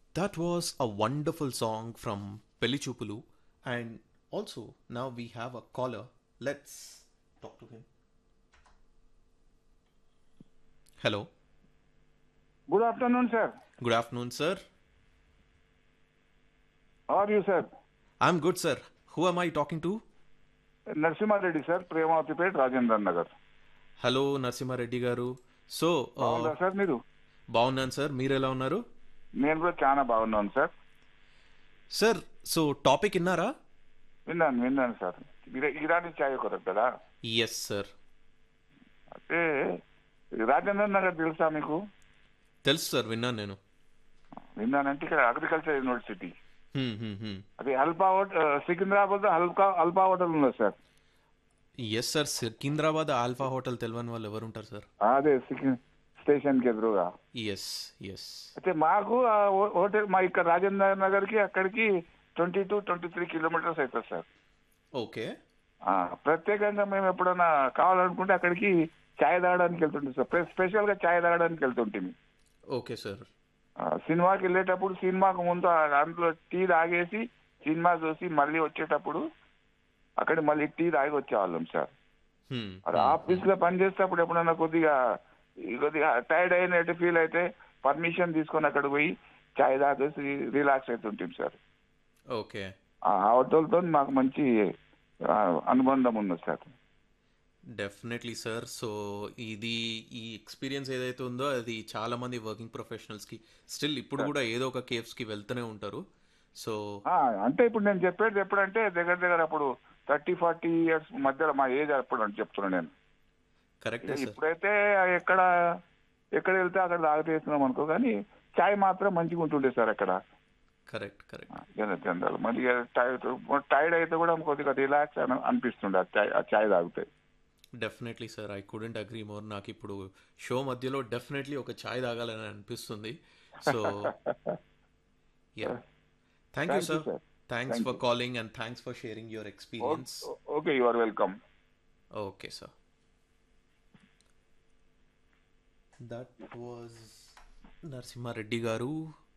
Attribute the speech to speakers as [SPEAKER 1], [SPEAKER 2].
[SPEAKER 1] That was a wonderful song from Pelichupulu. And also, now we have a caller. Let's talk to him. Hello.
[SPEAKER 2] Good afternoon, sir.
[SPEAKER 1] Good afternoon, sir.
[SPEAKER 2] How are you, sir?
[SPEAKER 1] I'm good, sir. Who am I talking to?
[SPEAKER 2] Narasimha Reddy sir Premavathipeta Rajender Nagar
[SPEAKER 1] hello Narasimha Reddy garu so
[SPEAKER 2] బాగుందా sir మీరు
[SPEAKER 1] బాగున్నాను sir మీరు ఎలా ఉన్నారు
[SPEAKER 2] నేను కూడా చాలా బాగున్నాను సార్
[SPEAKER 1] సార్ సో టాపిక్ విన్నారా
[SPEAKER 2] విన్నాను విన్నాను సార్ ఇరా- ఇరానీ ఛాయ్ కొరకు కదా
[SPEAKER 1] ఎస్ సార్
[SPEAKER 2] అయితే రాజేందర్ నగర్ తెలుసా మీకు
[SPEAKER 1] తెలుసు సార్ విన్నాను నేను
[SPEAKER 2] విన్నానంటే ఇక్కడ అగ్రికల్చర్ యూనివర్సిటీ
[SPEAKER 1] హ్మ్, హ్మ్, హ్మ్.
[SPEAKER 2] అది alpha hotel Secunderabad alpha alpha hotel ఉన్నది sir
[SPEAKER 1] yes sir Secunderabad alpha hotel తెలియని వాళ్ళు ఎవరు ఉంటారు సార్
[SPEAKER 2] అదే సికిం స్టేషన్ కి ఎదురుగా
[SPEAKER 1] ఎస్ ఎస్
[SPEAKER 2] అయితే మాకు ఆ హో- హోటల్ మా ఇక్కడ రాజేందర్ నగర్ కి అక్కడికి twenty two twenty three kilometres అవుతుంది సార్
[SPEAKER 1] ఓకే
[SPEAKER 2] ఆ, ప్రత్యేకంగా మేము ఎప్పుడైనా కావాలనుకుంటే అక్కడికి ఛాయ్ తాగడానికి వెళ్తుంటాం సార్ స్పె- స్పెషల్ గా ఛాయ్ తాగడానికి వెళ్తుంటాం
[SPEAKER 1] ఓకే సార్
[SPEAKER 2] ఆ, సినిమాకి వెళ్ళేటప్పుడు సినిమాకు ముందు ఆ దాంట్లో టీ తాగేసి సినిమా చూసి మళ్ళీ వచ్చేటప్పుడు అక్కడ మళ్ళీ టీ తాగి వచ్చేవాళ్ళం సార్
[SPEAKER 1] హ్మ్,
[SPEAKER 2] అది ఆఫీస్ లో పని చేసేటప్పుడు ఎప్పుడైనా కొద్దిగా ఈ కొద్దిగా టైర్డ్ అయినట్టు ఫీల్ అయితే పర్మిషన్ తీసుకొని అక్కడ పోయి ఛాయ్ తాగేసి రిలాక్స్ అవుతుంటాం సార్
[SPEAKER 1] ఓకే
[SPEAKER 2] ఆ హోటల్తో మాకు మంచి ఆ, అనుబంధం ఉన్నది సార్
[SPEAKER 1] డెఫినెట్లీ సార్ సో ఇది ఈ ఎక్స్పీరియన్స్ ఏదైతే ఉందో అది చాలా మంది వర్కింగ్ ప్రొఫెషనల్స్కి స్టిల్ ఇప్పుడు కూడా ఏదో ఒక కేవ్స్కి వెళ్తూనే ఉంటారు సో
[SPEAKER 2] ఆ, అంటే ఇప్పుడు నేను చెప్పేది ఎప్పుడంటే దగ్గర దగ్గర అప్పుడు థర్టీ ఫార్టీ ఇయర్స్ మధ్యలో మా ఏజ్ అప్పుడు అని చెప్తున్నా నేను
[SPEAKER 1] కరెక్టే సార్
[SPEAKER 2] ఇప్పుడైతే ఎక్కడ ఎక్కడ వెళ్తే అక్కడ తాగటేస్తున్నాం అనుకో కానీ చాయ్ మాత్రం మంచిగా ఉంటుండే సార్ అక్కడ
[SPEAKER 1] కరెక్ట్ కరెక్ట్
[SPEAKER 2] జనరల్ జనరల్ మరి టైర్డ్ అయితే కూడా కొద్దిగా రిలాక్స్ అని అనిపిస్తుండే ఆ చాయ్ ఆ చాయ్ తాగితే
[SPEAKER 1] definitely sir I couldn't agree more నాకు ఇప్పుడు షో మధ్యలో డెఫినెట్లీ ఒక ఛాయ్ తాగాలని అనిపిస్తుంది so yeah thank you
[SPEAKER 2] Thank you,
[SPEAKER 1] sir
[SPEAKER 2] sir.
[SPEAKER 1] Thanks
[SPEAKER 2] Thank
[SPEAKER 1] for calling and thanks for sharing your experience
[SPEAKER 2] okay you are welcome
[SPEAKER 1] okay sir that was Narasimha Reddy గారు